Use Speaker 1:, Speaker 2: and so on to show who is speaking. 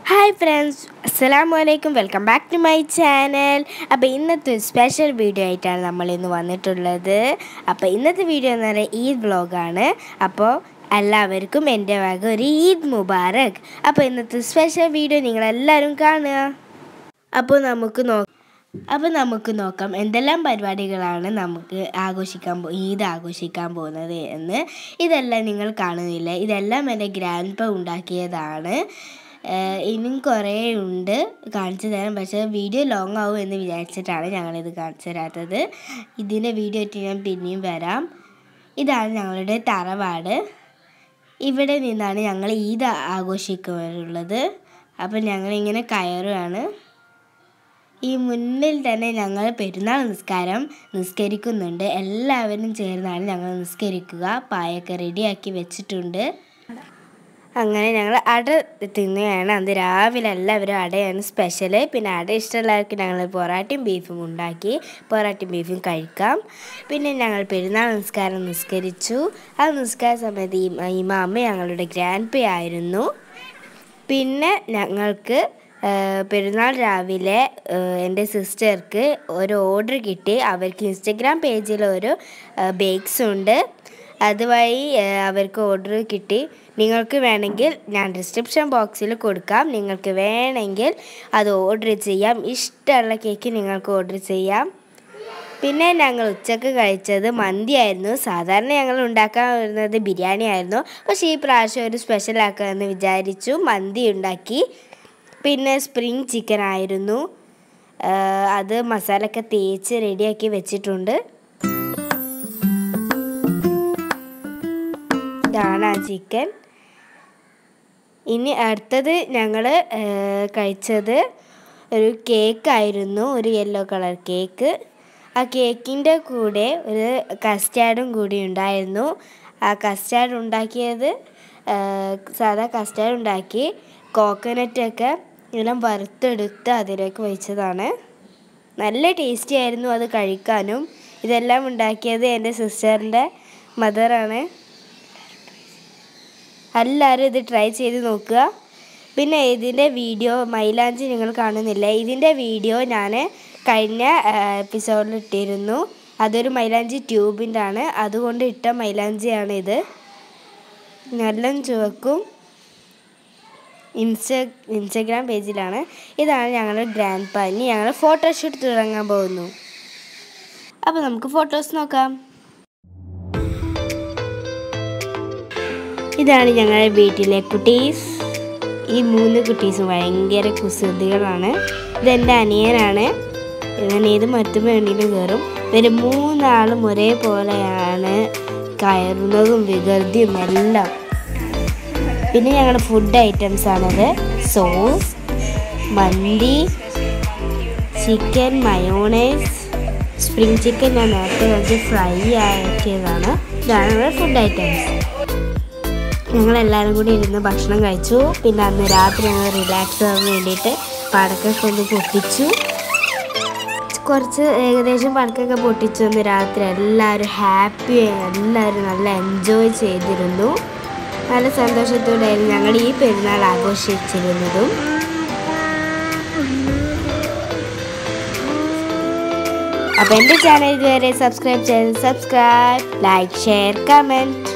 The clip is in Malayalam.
Speaker 1: ഹായ് ഫ്രണ്ട്സ് അസ്സലാമു അലൈക്കും welcome back to my channel അപ്പോൾ ഇന്നത്തെ ഒരു സ്പെഷ്യൽ വീഡിയോ ആയിട്ടാണ് നമ്മൾ ഇന്ന് വന്നിട്ടുള്ളത് അപ്പോൾ ഇന്നത്തെ വീഡിയോ എന്ന് പറയുന്നത് ഈദ് വ്ളോഗാണ് അപ്പോൾ എല്ലാവർക്കും എൻ്റെ വക ഒരു ഈദ് മുബാറക് അപ്പോൾ ഇന്നത്തെ സ്പെഷ്യൽ വീഡിയോ നിങ്ങളെല്ലാവരും കാണുക അപ്പോൾ നമുക്ക് നോ അപ്പോൾ നമുക്ക് നോക്കാം എന്തെല്ലാം പരിപാടികളാണ് നമുക്ക് ആഘോഷിക്കാൻ പോ ഈദ് ആഘോഷിക്കാൻ പോകുന്നത് എന്ന് ഇതെല്ലാം നിങ്ങൾ കാണുന്നില്ല ഇതെല്ലാം എൻ്റെ ഗ്രാൻഡ് പ ഉണ്ടാക്കിയതാണ് ഏഹ് ഇനിയും കുറേ ഉണ്ട് കാണിച്ചു തരാം പക്ഷേ വീഡിയോ ലോങ് ആവും എന്ന് വിചാരിച്ചിട്ടാണ് ഞങ്ങളിത് കാണിച്ചു തരാത്തത് ഇതിൻ്റെ വീഡിയോ ആയിട്ട് ഞാൻ പിന്നെയും വരാം ഇതാണ് ഞങ്ങളുടെ തറവാട് ഇവിടെ നിന്നാണ് ഞങ്ങൾ ഈദ് ആഘോഷിക്കാറുള്ളത് അപ്പം ഞങ്ങളിങ്ങനെ കയറുകയാണ് ഈ മുന്നിൽ തന്നെ ഞങ്ങൾ പെരുന്നാൾ നിസ്കാരം നിസ്കരിക്കുന്നുണ്ട് എല്ലാവരും ചേർന്നാണ് ഞങ്ങൾ നിസ്കരിക്കുക പായൊക്കെ റെഡിയാക്കി വെച്ചിട്ടുണ്ട് അങ്ങനെ ഞങ്ങൾ അട തിന്നുകയാണ് അന്ന് രാവിലെ എല്ലാവരും അടയാണ് സ്പെഷ്യൽ പിന്നെ അട ഇഷ്ടമുള്ളവർക്ക് ഞങ്ങൾ പൊറാട്ടയും ബീഫും ഉണ്ടാക്കി പൊറാട്ടയും ബീഫും കഴിക്കാം പിന്നെ ഞങ്ങൾ പെരുന്നാൾ നിസ്കാരം നിസ്കരിച്ചു ആ നിസ്കാര സമയത്ത് ഈ ഇമാമ ഞങ്ങളുടെ ഗ്രാൻഡ് പേ ആയിരുന്നു പിന്നെ ഞങ്ങൾക്ക് ആ, പെരുന്നാൾ രാവിലെ ആ, എൻ്റെ സിസ്റ്റർക്ക് ഒരു ഓർഡർ കിട്ടി അവർക്ക് ഇൻസ്റ്റഗ്രാം പേജിൽ ഒരു ബേക്സ് ഉണ്ട് അതുവഴി ആ, അവർക്ക് ഓർഡർ കിട്ടി നിങ്ങൾക്ക് വേണമെങ്കിൽ ഞാൻ ഡിസ്ക്രിപ്ഷൻ ബോക്സിൽ കൊടുക്കാം നിങ്ങൾക്ക് വേണമെങ്കിൽ അത് ഓർഡർ ചെയ്യാം ഇഷ്ടമുള്ള കേക്ക് നിങ്ങൾക്ക് ഓർഡർ ചെയ്യാം പിന്നെ ഞങ്ങൾ ഉച്ചക്ക് കഴിച്ചത് മന്തിയായിരുന്നു സാധാരണ ഞങ്ങൾ ഉണ്ടാക്കാൻ വരുന്നത് ബിരിയാണി ആയിരുന്നു പക്ഷേ ഈ പ്രാവശ്യം ഒരു സ്പെഷ്യൽ ആക്കാമെന്ന് വിചാരിച്ചു മന്തി ഉണ്ടാക്കി പിന്നെ സ്പ്രിങ് ചിക്കൻ ആയിരുന്നു ആ, അത് മസാലയൊക്കെ തേച്ച് റെഡിയാക്കി വെച്ചിട്ടുണ്ട് ഇതാണ് ആ ചിക്കൻ ഇനി അടുത്തത് ഞങ്ങൾ കഴിച്ചത് ഒരു കേക്കായിരുന്നു ഒരു യെല്ലോ കളർ കേക്ക് ആ കേക്കിൻ്റെ കൂടെ ഒരു കസ്റ്റാർഡും കൂടി ഉണ്ടായിരുന്നു ആ കസ്റ്റാർഡ് ഉണ്ടാക്കിയത് ആ, സാധാ കസ്റ്റാർഡ് ഉണ്ടാക്കി കോക്കനറ്റൊക്കെ എല്ലാം വറുത്തെടുത്ത് അതിലേക്ക് വെച്ചതാണ് നല്ല ടേസ്റ്റി ആയിരുന്നു അത് കഴിക്കാനും ഇതെല്ലാം ഉണ്ടാക്കിയത് എൻ്റെ സിസ്റ്ററിൻ്റെ മദറാണ് എല്ലാവരും ഇത് ട്രൈ ചെയ്ത് നോക്കുക പിന്നെ ഇതിൻ്റെ വീഡിയോ മൈലാഞ്ചി നിങ്ങൾ കാണുന്നില്ല ഇതിൻ്റെ വീഡിയോ ഞാൻ കഴിഞ്ഞ എപ്പിസോഡിൽ ഇട്ടിരുന്നു അതൊരു മൈലാഞ്ചി ട്യൂബിൻ്റെ ആണ് അതുകൊണ്ട് ഇട്ട മൈലാഞ്ചിയാണ് ഇത് നല്ല ചുവക്കും ഇൻസ്റ്റ ഇൻസ്റ്റഗ്രാം പേജിലാണ് ഇതാണ് ഞങ്ങളുടെ ഗ്രാൻഡ് പാ ഇനി ഞങ്ങൾ ഫോട്ടോഷൂട്ട് തുടങ്ങാൻ പോകുന്നു അപ്പോൾ നമുക്ക് ഫോട്ടോസ് നോക്കാം ഇതാണ് ഞങ്ങളുടെ വീട്ടിലെ കുട്ടീസ് ഈ മൂന്ന് കുട്ടീസും ഭയങ്കര കുസൃതികളാണ് ഇതെൻ്റെ അനിയനാണ് ഇവൻ ഏത് മറ്റും വേണ്ടിയും കയറും ഇവർ മൂന്നാളും ഒരേപോലെയാണ് കയറുന്നതും വികൃതിയും എല്ലാം പിന്നെ ഞങ്ങളുടെ ഫുഡ് ഐറ്റംസ് ആണത് സോസ് മന്തി ചിക്കൻ മയോണൈസ് സ്പ്രിങ് ചിക്കൻ ഞാൻ നേരത്തെ കുറച്ച് ഫ്രൈ ആക്കിയതാണ് ഇതാണ് നമ്മുടെ ഫുഡ് ഐറ്റംസ് ഞങ്ങളെല്ലാവരും കൂടി ഇരുന്ന് ഭക്ഷണം കഴിച്ചു പിന്നെ അന്ന് രാത്രി ഞങ്ങൾ റിലാക്സ് ആവാൻ വേണ്ടിയിട്ട് പടക്കൊക്കെ ഒന്ന് പൊട്ടിച്ചു കുറച്ച് ഏകദേശം പടക്കൊക്കെ പൊട്ടിച്ചു അന്ന് രാത്രി എല്ലാവരും ഹാപ്പി എല്ലാവരും നല്ല എൻജോയ് ചെയ്തിരുന്നു നല്ല സന്തോഷത്തോടെയായിരുന്നു ഞങ്ങൾ ഈ പെരുന്നാൾ ആഘോഷിച്ചിരുന്നതും അപ്പോൾ എൻ്റെ ചാനൽ ഇതുവരെ സബ്സ്ക്രൈബ് ചെയ്ത് സബ്സ്ക്രൈബ് ലൈക്ക് ഷെയർ കമൻറ്റ്